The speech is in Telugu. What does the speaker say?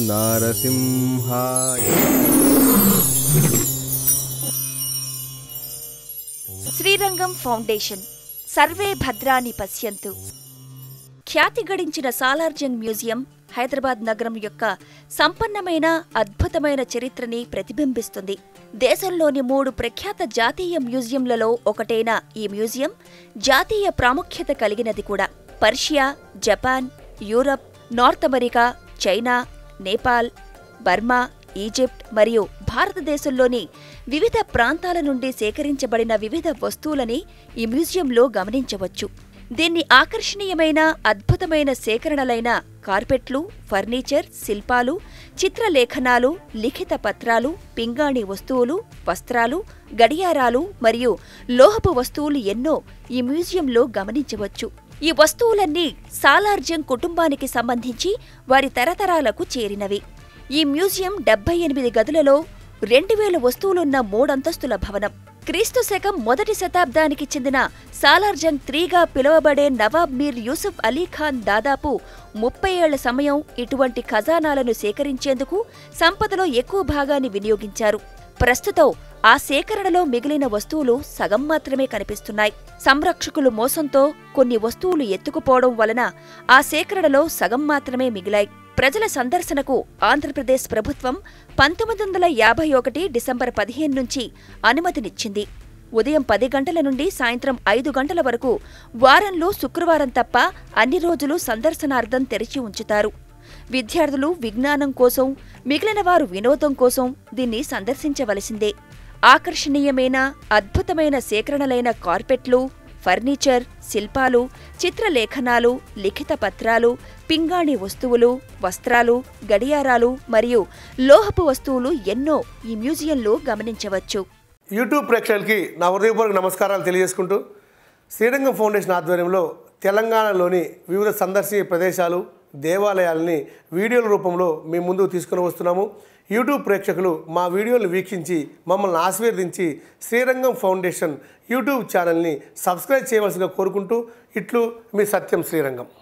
నారసింహాయ శ్రీరంగం ఫౌండేషన్ సర్వే భద్రాని పశ్యంతు ఖ్యాతి గడించిన సాలార్జంగ్ మ్యూజియం హైదరాబాద్ నగరం యొక్క సంపన్నమైన అద్భుతమైన చరిత్రని ప్రతిబింబిస్తుంది దేశంలోని మూడు ప్రఖ్యాత జాతీయ మ్యూజియంలలో ఒకటైన ఈ మ్యూజియం జాతీయ ప్రాముఖ్యత కలిగినది కూడా Persia Japan Europe North America China Nepal Burma Egypt మరియు భారతదేశంలోని వివిధ ప్రాంతాల నుండి సేకరించబడిన వివిధ వస్తువులని ఈ మ్యూజియంలో గమనించవచ్చు దీన్ని ఆకర్షణీయమైన అద్భుతమైన సేకరణలైన కార్పెట్లు ఫర్నిచర్ శిల్పాలు చిత్రలేఖనాలు లిఖిత పత్రాలు పింగాణి వస్తువులు వస్త్రాలు గడియారాలు మరియు లోహపు వస్తువులు ఎన్నో ఈ మ్యూజియంలో గమనించవచ్చు ఈ వస్తువులన్నీ సాలార్జంగ్ కుటుంబానికి సంబంధించి వారి తరతరాలకు చేరినవి ఈ మ్యూజియం డెబ్బై ఎనిమిది గదులలో రెండు వేల వస్తువులున్న మూడంతస్తుల భవనం క్రీస్తు శకం మొదటి శతాబ్దానికి చెందిన సాలార్జంగ్ త్రీగా పిలువబడే నవాబ్ మీర్ యూసుఫ్ అలీ ఖాన్ దాదాపు ముప్పై ఏళ్ల సమయం ఇటువంటి ఖజానాలను సేకరించేందుకు సంపదలో ఎక్కువ భాగాన్ని వినియోగించారు ప్రస్తుతం ఆ సేకరణలో మిగిలిన వస్తువులు సగం మాత్రమే కనిపిస్తున్నాయి సంరక్షకులు మోసంతో కొన్ని వస్తువులు ఎత్తుకుపోవడం వలన ఆ సేకరణలో సగం మాత్రమే మిగిలాయి ప్రజల సందర్శనకు ఆంధ్రప్రదేశ్ ప్రభుత్వం పంతొమ్మిది వందల యాభై ఒకటి డిసెంబర్ పదిహేను నుంచి అనుమతినిచ్చింది ఉదయం పది గంటల నుండి సాయంత్రం ఐదు గంటల వరకు వారంలో శుక్రవారం తప్ప అన్ని రోజులు సందర్శనార్థం తెరిచి ఉంచుతారు విద్యార్థులు విజ్ఞానం కోసం మిగిలిన వారు వినోదం కోసం దీన్ని సందర్శించవలసిందే ఆకర్షణీయమైన అద్భుతమైన సేకరణలైన కార్పెట్లు ఫర్నిచర్ శిల్పాలు చిత్రలేఖనాలు లిఖిత పత్రాలు పింగాణి వస్తువులు వస్త్రాలు గడియారాలు మరియు లోహపు వస్తువులు ఎన్నో ఈ మ్యూజియంలో గమనించవచ్చు యూట్యూబ్ ప్రేక్షకులకి నా హృదయపూర్వక నమస్కారాలు తెలియజేసుకుంటూ శ్రీరంగం ఫౌండేషన్ ఆధ్వర్యంలో తెలంగాణలోని వివిధ సందర్శనీయ ప్రదేశాలు దేవాలయాలని వీడియోల రూపంలో మేము ముందుకు తీసుకుని వస్తున్నాము యూట్యూబ్ ప్రేక్షకులు మా వీడియోలు వీక్షించి మమ్మల్ని ఆశీర్వదించి శ్రీరంగం ఫౌండేషన్ యూట్యూబ్ ఛానల్ని సబ్స్క్రైబ్ చేయవలసిగా కోరుకుంటూ ఇట్లు మీ సత్యం శ్రీరంగం